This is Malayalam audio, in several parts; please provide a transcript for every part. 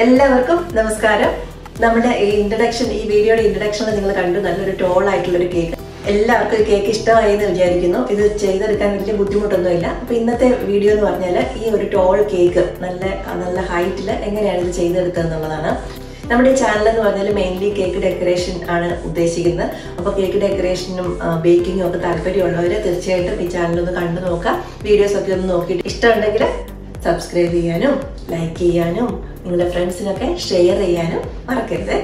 എല്ലാവർക്കും നമസ്കാരം നമ്മുടെ ഈ ഇൻട്രഡക്ഷൻ ഈ വീഡിയോയുടെ ഇൻട്രഡക്ഷനിൽ നിങ്ങൾ കണ്ടു നല്ലൊരു ടോൾ ആയിട്ടുള്ള ഒരു കേക്ക് എല്ലാവർക്കും ഈ കേക്ക് ഇഷ്ടമായി എന്ന് വിചാരിക്കുന്നു ഇത് ചെയ്തെടുക്കാൻ വലിയ ബുദ്ധിമുട്ടൊന്നുമില്ല അപ്പൊ ഇന്നത്തെ വീഡിയോ എന്ന് പറഞ്ഞാൽ ഈ ഒരു ടോൾ കേക്ക് നല്ല നല്ല ഹൈറ്റിൽ എങ്ങനെയാണ് ഇത് ചെയ്തെടുത്തതെന്നുള്ളതാണ് നമ്മുടെ ഈ ചാനൽ എന്ന് പറഞ്ഞാൽ മെയിൻലി കേക്ക് ഡെക്കറേഷൻ ആണ് ഉദ്ദേശിക്കുന്നത് അപ്പോൾ കേക്ക് ഡെക്കറേഷനും ബേക്കിങ്ങും ഒക്കെ താല്പര്യമുള്ളവർ തീർച്ചയായിട്ടും ഈ ചാനൽ ഒന്ന് കണ്ടു നോക്കാം വീഡിയോസ് ഒക്കെ ഒന്ന് നോക്കിയിട്ട് ഇഷ്ടമുണ്ടെങ്കിൽ സബ്സ്ക്രൈബ് ചെയ്യാനും ലൈക്ക് ചെയ്യാനും നിങ്ങളുടെ ഫ്രണ്ട്സിനൊക്കെ ഷെയർ ചെയ്യാനും മറക്കരുത്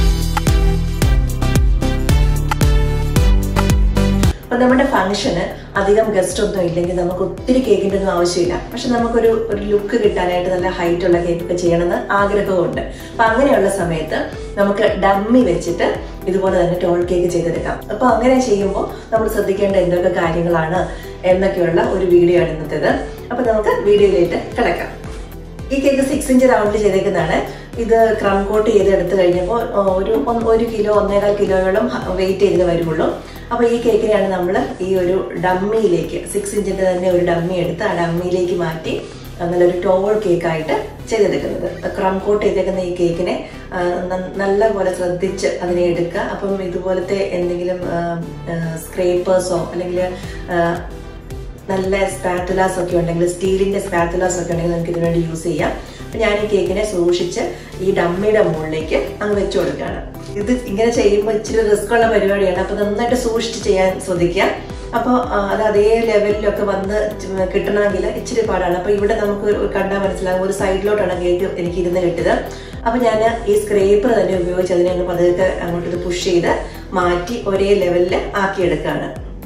അപ്പൊ നമ്മുടെ ഫംഗ്ഷന് അധികം ഗസ്റ്റ് ഒന്നും ഇല്ലെങ്കിൽ നമുക്ക് ഒത്തിരി കേക്കിന്റെ ഒന്നും ആവശ്യമില്ല പക്ഷെ നമുക്കൊരു ഒരു ലുക്ക് കിട്ടാനായിട്ട് നല്ല ഹൈറ്റ് ഉള്ള കേക്ക് ഒക്കെ ചെയ്യണമെന്ന് ആഗ്രഹമുണ്ട് അപ്പൊ അങ്ങനെയുള്ള സമയത്ത് നമുക്ക് ഡമ്മി വെച്ചിട്ട് ഇതുപോലെ തന്നെ ടോൾ കേക്ക് ചെയ്തെടുക്കാം അപ്പൊ അങ്ങനെ ചെയ്യുമ്പോൾ നമ്മൾ ശ്രദ്ധിക്കേണ്ട എന്തൊക്കെ കാര്യങ്ങളാണ് എന്നൊക്കെയുള്ള ഒരു വീഡിയോ ആണ് ഇന്നത്തേത് അപ്പൊ നമുക്ക് വീഡിയോയിലേക്ക് കിടക്കാം ഈ കേക്ക് സിക്സ് ഇഞ്ച് റൗണ്ടിൽ ചെയ്തേക്കുന്നതാണ് ഇത് ക്രം കോട്ട് ചെയ്ത് എടുത്തു കഴിഞ്ഞപ്പോൾ ഒരു ഒന്ന് ഒരു കിലോ ഒന്നേകാൽ കിലോയോളം വെയിറ്റ് ചെയ്ത് വരുള്ളൂ അപ്പോൾ ഈ കേക്കിനെയാണ് നമ്മൾ ഈ ഒരു ഡമ്മിയിലേക്ക് സിക്സ് ഇഞ്ചിന്റെ തന്നെ ഒരു ഡമ്മി എടുത്ത് ആ ഡമ്മിയിലേക്ക് മാറ്റി നല്ലൊരു ടോൾ കേക്കായിട്ട് ചെയ്തെടുക്കുന്നത് ക്രം കോട്ട് ചെയ്തേക്കുന്ന ഈ കേക്കിനെ നല്ല പോലെ ശ്രദ്ധിച്ച് അതിനെ എടുക്കുക അപ്പം ഇതുപോലത്തെ എന്തെങ്കിലും സ്ക്രേപ്പേഴ്സോ അല്ലെങ്കിൽ നല്ല സ്പാറ്റുലാസ് ഒക്കെ ഉണ്ടെങ്കിൽ സ്റ്റീലിന്റെ സ്പാറ്റുലാസ് ഒക്കെ ഉണ്ടെങ്കിൽ നമുക്ക് ഇതിനുവേണ്ടി യൂസ് ചെയ്യാം അപ്പൊ ഞാൻ ഈ കേക്കിനെ സൂക്ഷിച്ച് ഈ ഡമ്മിയുടെ മുകളിലേക്ക് അങ്ങ് വെച്ചു കൊടുക്കുകയാണ് ഇത് ഇങ്ങനെ ചെയ്യുമ്പോൾ ഇച്ചിരി റിസ്ക് ഉള്ള പരിപാടിയാണ് അപ്പൊ നന്നായിട്ട് സൂക്ഷിച്ച് ചെയ്യാൻ ശ്രദ്ധിക്കുക അപ്പോൾ അത് അതേ ലെവലിലൊക്കെ വന്ന് കിട്ടണമെങ്കിൽ ഇച്ചിരി പാടാണ് അപ്പോൾ ഇവിടെ നമുക്ക് കണ്ടാൽ മനസ്സിലാകും ഒരു സൈഡിലോട്ടാണ് കേക്ക് എനിക്ക് ഇരുന്ന് കിട്ടിയത് അപ്പോൾ ഞാൻ ഈ സ്ക്രേപ്പർ തന്നെ ഉപയോഗിച്ച് അതിനെ അങ്ങ് പതുക്കെ അങ്ങോട്ട് ഇത് പുഷ് ചെയ്ത് മാറ്റി ഒരേ ലെവലിൽ ആക്കിയെടുക്കുകയാണ്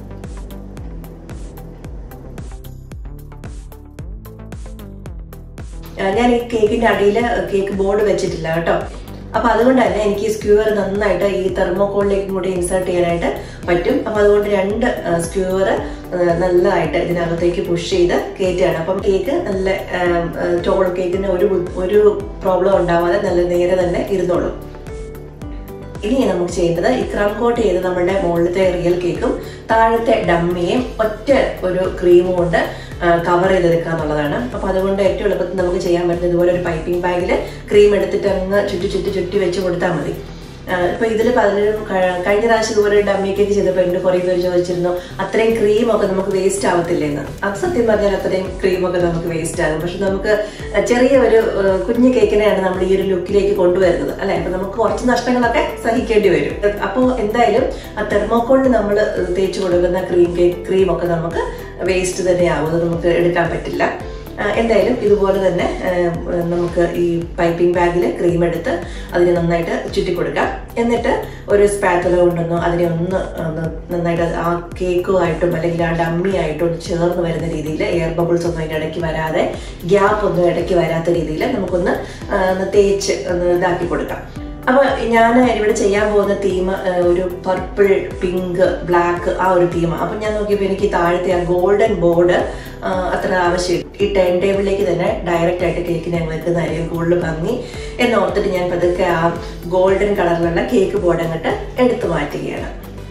ഞാൻ ഈ കേക്കിന്റെ അടിയിൽ കേക്ക് ബോർഡ് വെച്ചിട്ടില്ല കേട്ടോ അപ്പൊ അതുകൊണ്ട് തന്നെ എനിക്ക് സ്ക്യൂവർ നന്നായിട്ട് ഈ തെർമോകോളിലേക്ക് കൂടി ഇൻസേർട്ട് ചെയ്യാനായിട്ട് പറ്റും അപ്പൊ അതുകൊണ്ട് രണ്ട് സ്ക്യൂവർ നല്ലതായിട്ട് ഇതിനകത്തേക്ക് പുഷ് ചെയ്ത് കയറ്റുകയാണ് അപ്പം കേക്ക് നല്ല ടോൾ കേക്കിന് ഒരു ഒരു പ്രോബ്ലം ഉണ്ടാവാതെ നല്ല നേരെ തന്നെ ഇരുന്നോളും ഇനി നമുക്ക് ചെയ്യേണ്ടത് ഈ ക്രം കോട്ട് ചെയ്ത് നമ്മുടെ മുകളിലത്തെ റിയൽ കേക്കും താഴത്തെ ഡമ്മിയും ഒറ്റ ഒരു ക്രീം കൊണ്ട് കവർ ചെയ്തെടുക്കുക എന്നുള്ളതാണ് അപ്പൊ അതുകൊണ്ട് ഏറ്റവും എളുപ്പത്തിൽ നമുക്ക് ചെയ്യാൻ പറ്റുന്ന ഇതുപോലെ ഒരു പൈപ്പിംഗ് ബാഗിൽ ക്രീം എടുത്തിട്ട് അങ്ങ് ചുറ്റി ചുറ്റി ചുറ്റി വെച്ച് കൊടുത്താൽ മതി ഇപ്പൊ ഇതിൽ പലരും കഴിഞ്ഞ പ്രാവശ്യം ഇതുപോലെ ഡമ്മി കേക്ക് ചെയ്തപ്പോൾ എന്റെ കുറെ പേര് ചോദിച്ചിരുന്നു അത്രയും ക്രീം ഒക്കെ നമുക്ക് വേസ്റ്റ് ആവത്തില്ലെന്ന് അത് സത്യം പറഞ്ഞാൽ അത്രയും ക്രീം ഒക്കെ നമുക്ക് വേസ്റ്റ് ആകും പക്ഷെ നമുക്ക് ചെറിയ ഒരു കുഞ്ഞു കേക്കിനെയാണ് നമ്മൾ ഈ ഒരു ലുക്കിലേക്ക് കൊണ്ടുവരുന്നത് അല്ലെ അപ്പൊ നമുക്ക് കുറച്ച് നഷ്ടങ്ങളൊക്കെ സഹിക്കേണ്ടി വരും അപ്പോൾ എന്തായാലും ആ തെർമോക്കോളിന് നമ്മൾ തേച്ച് കൊടുക്കുന്ന ക്രീം കേക്ക് ക്രീം ഒക്കെ നമുക്ക് വേസ്റ്റ് തന്നെയാവും അത് നമുക്ക് എടുക്കാൻ പറ്റില്ല എന്തായാലും ഇതുപോലെ തന്നെ നമുക്ക് ഈ പൈപ്പിംഗ് ബാഗിൽ ക്രീം എടുത്ത് അതിനെ നന്നായിട്ട് ചുറ്റി കൊടുക്കാം എന്നിട്ട് ഒരു സ്പാത്തുല കൊണ്ടൊന്നും അതിനെ ഒന്ന് നന്നായിട്ട് ആ കേക്കുമായിട്ടും അല്ലെങ്കിൽ ആ ഡമ്മി ആയിട്ടും ഒന്ന് ചേർന്ന് വരുന്ന രീതിയിൽ എയർ ബബിൾസ് ഒന്നും അതിൻ്റെ ഇടയ്ക്ക് വരാതെ ഗ്യാപ്പ് ഒന്നും ഇടയ്ക്ക് വരാത്ത രീതിയിൽ നമുക്കൊന്ന് തേച്ച് ഒന്ന് ഇതാക്കി കൊടുക്കാം അപ്പൊ ഞാൻ ഇവിടെ ചെയ്യാൻ പോകുന്ന തീം ഒരു പർപ്പിൾ പിങ്ക് ബ്ലാക്ക് ആ ഒരു തീമാണ് അപ്പൊ ഞാൻ നോക്കിയപ്പോൾ എനിക്ക് താഴത്തെ ആ ഗോൾഡൻ ബോർഡ് അത്ര ആവശ്യം ഈ ടേൺ ടേബിളിലേക്ക് തന്നെ ഡയറക്റ്റ് ആയിട്ട് കേക്കിന് ഞങ്ങൾ വെക്കുന്നതായിരിക്കും കൂടുതൽ ഭംഗി എന്നോർത്തിട്ട് ഞാൻ പതുക്കെ ആ ഗോൾഡൻ കളറിലുള്ള കേക്ക് ബോർഡ് അങ്ങോട്ട് എടുത്തു മാറ്റുകയാണ്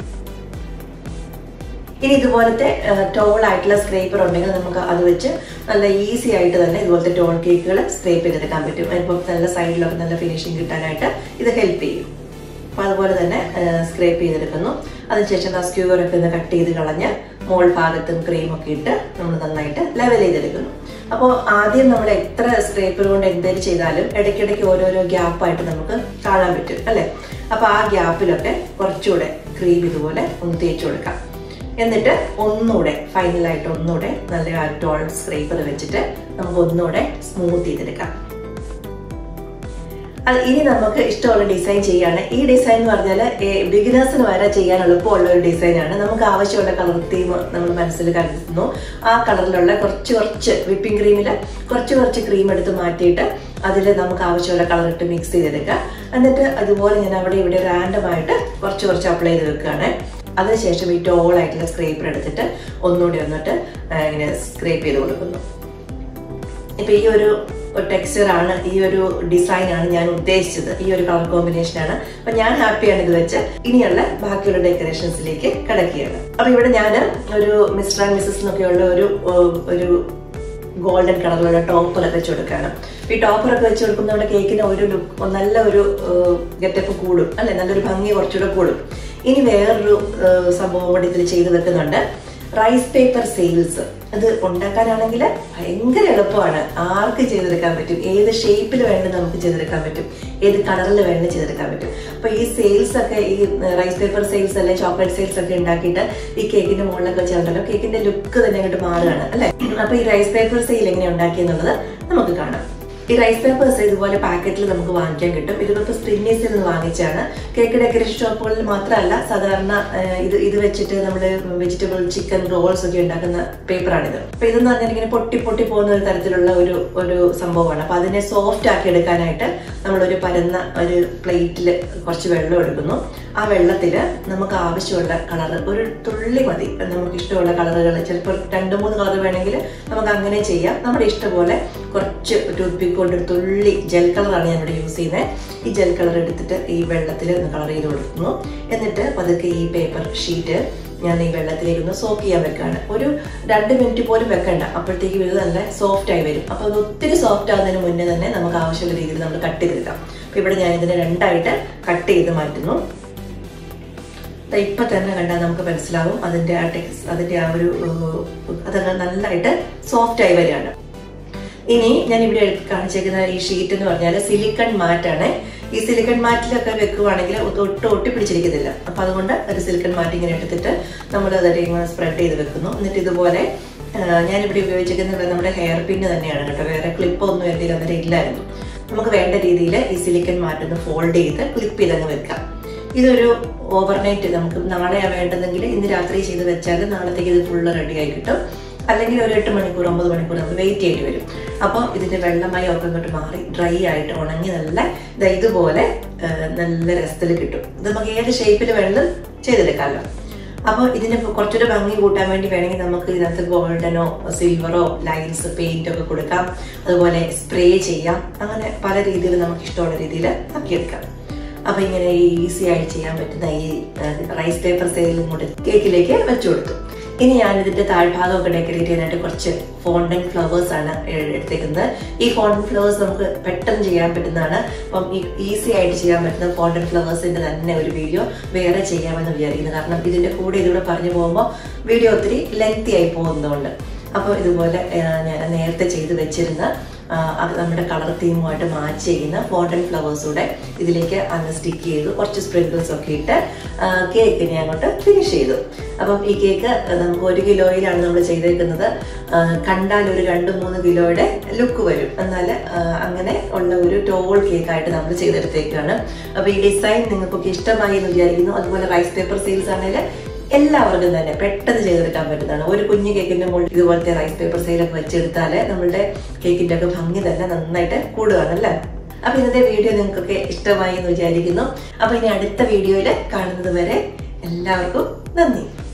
ഇനി ഇതുപോലത്തെ ടോൾ ആയിട്ടുള്ള സ്ക്രേപ്പർ ഉണ്ടെങ്കിൽ നമുക്ക് അത് വെച്ച് നല്ല ഈസി ആയിട്ട് തന്നെ ഇതുപോലത്തെ ടോൾ കേക്കുകൾ സ്ക്രേപ്പ് ചെയ്തെടുക്കാൻ പറ്റും അതിപ്പോൾ നല്ല സൈഡിലൊക്കെ നല്ല ഫിനിഷിങ് കിട്ടാനായിട്ട് ഇത് ഹെൽപ്പ് ചെയ്യും അപ്പം അതുപോലെ തന്നെ സ്ക്രേപ്പ് ചെയ്തെടുക്കുന്നു അതിനുശേഷം ആ സ്ക്യൂവറൊക്കെ ഒന്ന് കട്ട് ചെയ്ത് കളഞ്ഞ് മോൾ ഭാഗത്തും ക്രീമൊക്കെ ഇട്ട് നമ്മൾ നന്നായിട്ട് ലെവൽ ചെയ്തെടുക്കുന്നു അപ്പോൾ ആദ്യം നമ്മൾ എത്ര സ്ക്രേപ്പർ കൊണ്ട് എന്തെങ്കിലും ചെയ്താലും ഇടയ്ക്കിടയ്ക്ക് ഓരോരോ ഗ്യാപ്പായിട്ട് നമുക്ക് കാണാൻ പറ്റും അല്ലേ അപ്പോൾ ആ ഗ്യാപ്പിലൊക്കെ കുറച്ചുകൂടെ ക്രീം ഇതുപോലെ ഒന്ന് തേച്ച് കൊടുക്കാം എന്നിട്ട് ഒന്നുകൂടെ ഫൈനലായിട്ട് ഒന്നുകൂടെ നല്ല ടോൾ സ്ക്രേപ്പർ വെച്ചിട്ട് നമുക്ക് ഒന്നുകൂടെ സ്മൂത്ത് ചെയ്തെടുക്കാം അത് ഇനി നമുക്ക് ഇഷ്ടമുള്ള ഡിസൈൻ ചെയ്യാണ് ഈ ഡിസൈൻ എന്ന് പറഞ്ഞാൽ ബിഗിനേഴ്സിന് വരെ ചെയ്യാൻ എളുപ്പമുള്ള ഒരു ഡിസൈനാണ് നമുക്ക് ആവശ്യമുള്ള കളർ തീം നമ്മൾ മനസ്സിൽ കരുതുന്നു ആ കളറിലുള്ള കുറച്ച് കുറച്ച് വിപ്പിംഗ് ക്രീമിൽ കുറച്ച് കുറച്ച് ക്രീം എടുത്ത് മാറ്റിയിട്ട് അതിൽ നമുക്ക് ആവശ്യമുള്ള കളർ ഇട്ട് മിക്സ് ചെയ്തെടുക്കുക എന്നിട്ട് അതുപോലെ ഞാൻ അവിടെ ഇവിടെ റാൻഡമായിട്ട് കുറച്ച് കുറച്ച് അപ്ലൈ ചെയ്ത് വെക്കുകയാണ് അതിനുശേഷം ഈ ടോൾ ആയിട്ടുള്ള സ്ക്രേപ്പർ എടുത്തിട്ട് ഒന്നുകൂടി വന്നിട്ട് ഇങ്ങനെ സ്ക്രേപ്പ് ചെയ്ത് കൊടുക്കുന്നു ഇപ്പൊ ഈ ഒരു ടെക്സ്ചർ ആണ് ഈ ഒരു ഡിസൈൻ ആണ് ഞാൻ ഉദ്ദേശിച്ചത് ഈ ഒരു കളർ കോമ്പിനേഷൻ ആണ് അപ്പൊ ഞാൻ ഹാപ്പിയാണ് ഇത് വെച്ച് ഇനിയുള്ള ബാക്കിയുള്ള ഡെക്കറേഷൻസിലേക്ക് കിടക്കുകയാണ് അപ്പൊ ഇവിടെ ഞാൻ ഒരു മിസ്റ്റർ ആൻഡ് മിസ്സസ് എന്നൊക്കെയുള്ള ഒരു ഒരു ഗോൾഡൻ കളറിലുള്ള ടോപ്പറൊക്കെ വെച്ച് കൊടുക്കുകയാണ് ഈ ടോപ്പറൊക്കെ വെച്ച് കൊടുക്കുമ്പോൾ നമ്മുടെ കേക്കിന് ഒരു ലുക്ക് നല്ല ഒരു ഗെറ്റപ്പ് കൂടും അല്ലെ നല്ലൊരു ഭംഗി കുറച്ചുകൂടെ കൂടും ഇനി വേറൊരു ഏഹ്, സംഭവം കൂടി ഇതിൽ ചെയ്ത് വെക്കുന്നുണ്ട് റൈസ് പേപ്പർ സെയിൽസ് അത് ഉണ്ടാക്കാനാണെങ്കിൽ ഭയങ്കര എളുപ്പമാണ് ആർക്ക് ചെയ്തെടുക്കാൻ പറ്റും ഏത് ഷേപ്പിൽ വേണ്ടി നമുക്ക് ചെയ്തെടുക്കാൻ പറ്റും ഏത് കളറിൽ വേണ്ടി ചെയ്തെടുക്കാൻ പറ്റും അപ്പൊ ഈ സെയിൽസ് ഒക്കെ ഈ റൈസ് പേപ്പർ സെയിൽസ് അല്ലെ ചോക്ലേറ്റ് സെയിൽസ് ഒക്കെ ഉണ്ടാക്കിയിട്ട് ഈ കേക്കിന്റെ മുകളിലൊക്കെ വെച്ചിട്ടുണ്ടല്ലോ കേക്കിന്റെ ലുക്ക് തന്നെ അങ്ങോട്ട് മാറുകയാണ് അല്ലെ അപ്പൊ ഈ റൈസ് പേപ്പർ സെയിൽ എങ്ങനെ ഉണ്ടാക്കിയെന്നുള്ളത് നമുക്ക് കാണാം ഈ റൈസ് പേപ്പേഴ്സ് ഇതുപോലെ പാക്കറ്റിൽ നമുക്ക് വാങ്ങിക്കാൻ കിട്ടും ഇതിപ്പോ സ്പ്രിന്നീസിൽ നിന്ന് വാങ്ങിച്ചാണ് കേക്ക് ഡെക്കറേഷൻ ഷോപ്പുകളിൽ മാത്രമല്ല സാധാരണ ആ, ഇത് ഇത് വെച്ചിട്ട് നമ്മൾ വെജിറ്റബിൾ ചിക്കൻ റോൾസ് ഒക്കെ ഉണ്ടാക്കുന്ന പേപ്പറാണിത് അപ്പൊ ഇതെന്ന് പറഞ്ഞാൽ ഇങ്ങനെ പൊട്ടി പൊട്ടി പോകുന്ന ഒരു തരത്തിലുള്ള ഒരു ഒരു സംഭവമാണ് അപ്പൊ അതിനെ സോഫ്റ്റ് ആക്കി എടുക്കാനായിട്ട് നമ്മളൊരു പരന്ന ഒരു പ്ലേറ്റിൽ കുറച്ച് വെള്ളം എടുക്കുന്നു ആ വെള്ളത്തിൽ നമുക്ക് ആവശ്യമുള്ള കളർ ഒരു തുള്ളി മതി നമുക്ക് ഇഷ്ടമുള്ള കളറുകൾ ചിലപ്പോൾ രണ്ട് മൂന്ന് കളർ വേണമെങ്കിൽ നമുക്ക് അങ്ങനെ ചെയ്യാം നമ്മുടെ ഇഷ്ടപോലെ കുറച്ച് ടൂത്ത് പിക്ക് കൊണ്ട് ഒരു തുള്ളി ജെൽ കളറാണ് ഞാൻ ഇവിടെ യൂസ് ചെയ്യുന്നത് ഈ ജെൽ കളർ എടുത്തിട്ട് ഈ വെള്ളത്തിൽ ഒന്ന് കളർ ചെയ്ത് കൊടുക്കുന്നു എന്നിട്ട് പതുക്കെ ഈ പേപ്പർ ഷീറ്റ് ഞാൻ ഈ വെള്ളത്തിലേക്ക് ഒന്ന് സോക്ക് ചെയ്യാൻ വെക്കാണ് ഒരു രണ്ട് മിനിറ്റ് പോലും വെക്കണ്ട അപ്പോഴത്തേക്കും ഇത് നല്ല സോഫ്റ്റ് ആയി വരും അപ്പോൾ അത് ഒത്തിരി സോഫ്റ്റ് ആവുന്നതിന് മുന്നേ തന്നെ നമുക്ക് ആവശ്യമുള്ള രീതിയിൽ നമ്മൾ കട്ട് ചെയ്തെടുക്കാം അപ്പോൾ ഇവിടെ ഞാൻ ഇതിനെ രണ്ടായിട്ട് കട്ട് ചെയ്ത് മാറ്റുന്നു ദാ ഇപ്പൊ തന്നെ കണ്ടാൽ നമുക്ക് മനസ്സിലാവും അതിന്റെ ആ ടെക്സ് അതിന്റെ ആ ഒരു ഏഹ്, അതങ്ങ് നല്ലതായിട്ട് സോഫ്റ്റ് ആയി വരികയാണ് ഇനി ഞാൻ ഇവിടെ എടുത്ത് കാണിച്ചേക്കുന്ന ഈ ഷീറ്റ് എന്ന് പറഞ്ഞാൽ സിലിക്കൺ മാറ്റാണ് ഈ സിലിക്കൺ മാറ്റിലൊക്കെ വെക്കുവാണെങ്കിൽ ഒട്ട് ഒട്ടും ഒട്ടിപ്പിടിച്ചിരിക്കത്തില്ല അപ്പൊ അതുകൊണ്ട് ഒരു സിലിക്കൺ മാറ്റ് ഇങ്ങനെ എടുത്തിട്ട് നമ്മൾ അതിനെ ഇങ്ങനെ സ്പ്രെഡ് ചെയ്ത് വെക്കുന്നു എന്നിട്ട് ഇതുപോലെ ആ, ഞാനിവിടെ ഉപയോഗിച്ചിരിക്കുന്നത് നമ്മുടെ ഹെയർ പിന്ന് തന്നെയാണ് കേട്ടോ വേറെ ക്ലിപ്പ് ഒന്നും എൻ്റെ അന്നേരം ഇല്ലായിരുന്നു നമുക്ക് വേണ്ട രീതിയിൽ ഈ സിലിക്കൺ മാറ്റൊന്ന് ഫോൾഡ് ചെയ്ത് ക്ലിപ്പ് ചെയ്തങ്ങ് വെക്കാം ഇതൊരു ഓവർനൈറ്റ് നമുക്ക് നാളെയാണ് വേണ്ടതെങ്കിൽ ഇന്ന് രാത്രി ചെയ്ത് വെച്ചാൽ നാളത്തേക്ക് ഇത് ഫുള്ള് റെഡി ആയി കിട്ടും അല്ലെങ്കിൽ ഒരു എട്ട് മണിക്കൂർ ഒമ്പത് മണിക്കൂർ നമുക്ക് വെയിറ്റ് ചെയ്യേണ്ടി വരും അപ്പോൾ ഇതിന്റെ വെള്ളമയം ഒക്കെ ഇങ്ങോട്ട് മാറി ഡ്രൈ ആയിട്ട് ഉണങ്ങി നല്ല ദാ ഇതുപോലെ ആ, നല്ല രസത്തിൽ കിട്ടും ഇത് നമുക്ക് ഏത് ഷേപ്പിൽ വേണമെങ്കിലും ചെയ്തെടുക്കാമല്ലോ അപ്പോൾ ഇതിന് കുറച്ചൊരു ഭംഗി കൂട്ടാൻ വേണ്ടി വേണമെങ്കിൽ നമുക്ക് ഇതിനകത്ത് ഗോൾഡനോ സിൽവറോ ലൈൻസ് പെയിന്റ് ഒക്കെ കൊടുക്കാം അതുപോലെ സ്പ്രേ ചെയ്യാം അങ്ങനെ പല രീതിയിൽ നമുക്ക് ഇഷ്ടമുള്ള രീതിയിൽ ആക്കിയെടുക്കാം അപ്പൊ ഇങ്ങനെ ഈസി ആയിട്ട് ചെയ്യാൻ പറ്റുന്ന ഈ റൈസ് പേപ്പർ സെയിലും കൂടെ കേക്കിലേക്ക് വെച്ചു കൊടുത്തു ഇനി ഞാൻ ഇതിന്റെ താഴ്ഭാഗമൊക്കെ ഡെക്കറേറ്റ് ചെയ്യാനായിട്ട് കുറച്ച് ഫോണ്ടൻ ഫ്ലവേഴ്സ് ആണ് എ- എടുത്തേക്കുന്നത് ഈ ഫോണ്ടൻ ഫ്ലവേഴ്സ് നമുക്ക് പെട്ടെന്ന് ചെയ്യാൻ പറ്റുന്നതാണ് അപ്പം ഈസി ആയിട്ട് ചെയ്യാൻ പറ്റുന്ന ഫോണ്ടൻ ഫ്ലവേഴ്സിന്റെ തന്നെ ഒരു വീഡിയോ വേറെ ചെയ്യാമെന്ന് വിചാരിക്കുന്നു കാരണം ഇതിന്റെ കൂടെ ഇതിലൂടെ പറഞ്ഞു പോകുമ്പോൾ വീഡിയോ ഒത്തിരി ലെങ്തി ആയി പോകുന്നതുകൊണ്ട് അപ്പോൾ ഇതുപോലെ ആ, ഞാൻ നേരത്തെ ചെയ്ത് വെച്ചിരുന്ന ആ, അത് നമ്മുടെ കളർ തീമുമായിട്ട് മാച്ച് ചെയ്യുന്ന ഫോണ്ടൻ ഫ്ലവേഴ്സ് കൂടെ ഇതിലേക്ക് അങ്ങ് സ്റ്റിക്ക് ചെയ്തു കുറച്ച് സ്പ്രിങ്കിൾസ് ഒക്കെ ഇട്ട് കേക്കിനെ അങ്ങോട്ട് ഫിനിഷ് ചെയ്തു അപ്പം ഈ കേക്ക് നമുക്ക് ഒരു കിലോയിലാണ് നമ്മൾ ചെയ്തേക്കുന്നത് ആ, കണ്ടാൽ ഒരു രണ്ട് മൂന്ന് കിലോയുടെ ലുക്ക് വരും എന്നാൽ ആ, അങ്ങനെ ഉള്ള ഒരു ടോൾ കേക്കായിട്ട് നമ്മൾ ചെയ്തെടുത്തേക്കാണ് അപ്പോൾ ഈ ഡിസൈൻ നിങ്ങൾക്കൊക്കെ ഇഷ്ടമായി എന്ന് വിചാരിക്കുന്നു അതുപോലെ റൈസ് പേപ്പർ സെയിൽസ് ആണെങ്കിൽ എല്ലാവർക്കും തന്നെ പെട്ടെന്ന് ചെയ്തെടുക്കാൻ പറ്റുന്നതാണ് ഒരു കുഞ്ഞു കേക്കിന്റെ മുകളിൽ ഇതുപോലത്തെ റൈസ് പേപ്പർ സെയിലൊക്കെ വെച്ചെടുത്താല് നമ്മളുടെ കേക്കിന്റെ ഒക്കെ ഭംഗി തന്നെ നന്നായിട്ട് കൂടുകയാണല്ലേ അപ്പൊ ഇന്നത്തെ വീഡിയോ നിങ്ങൾക്കൊക്കെ ഇഷ്ടമായി എന്ന് വിചാരിക്കുന്നു അപ്പൊ ഇനി അടുത്ത വീഡിയോയിൽ കാണുന്നത് വരെ എല്ലാവർക്കും നന്ദി